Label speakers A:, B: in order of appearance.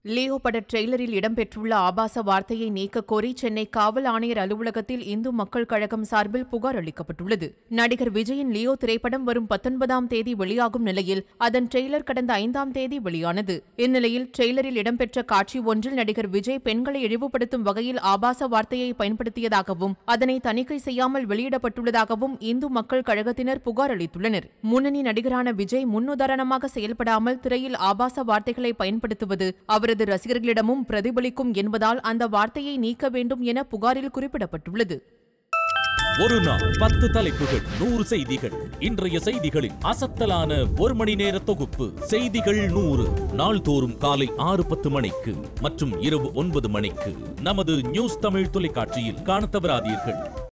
A: Leo பட ட்ரெய்லரில் இடம்பெற்றுள்ள ஆபாச வார்த்தையை நீக்கக் கோரி சென்னை காவல் ஆணையர் அலுவலகத்தில் இந்து மக்கள் கழகம் சார்பில் புகார் அளிக்கப்பட்டுள்ளது நடிகர் விஜயின் லியோ திரைப்படம் வரும் பத்தொன்பதாம் தேதி வெளியாகும் நிலையில் அதன் ட்ரெய்லர் கடந்த ஐந்தாம் தேதி வெளியானது இந்நிலையில் ட்ரெய்லரில் இடம்பெற்ற காட்சி ஒன்றில் நடிகர் விஜய் பெண்களை இழிவுபடுத்தும் வகையில் ஆபாச வார்த்தையை பயன்படுத்தியதாகவும் அதனை தணிக்கை செய்யாமல் வெளியிடப்பட்டுள்ளதாகவும் இந்து மக்கள் கழகத்தினர் புகார் அளித்துள்ளனர் முன்னணி நடிகரான விஜய் முன்னுதாரணமாக செயல்படாமல் திரையில் ஆபாச வார்த்தைகளை பயன்படுத்துவது அவரது ரசிகர்களிடமும் பிரதிபலிக்கும் என்பதால் அந்த வார்த்தையை நீக்க வேண்டும் என புகாரில் குறிப்பிடப்பட்டுள்ளது
B: ஒரு நாள் பத்து தலைப்புகள் நூறு செய்திகள் இன்றைய செய்திகளின் அசத்தலான ஒரு மணி நேர தொகுப்பு செய்திகள் நூறு நாள்தோறும் காலை ஆறு பத்து மணிக்கு மற்றும் இரவு ஒன்பது மணிக்கு நமது நியூஸ் தமிழ் தொலைக்காட்சியில் காணத் தவறாதீர்கள்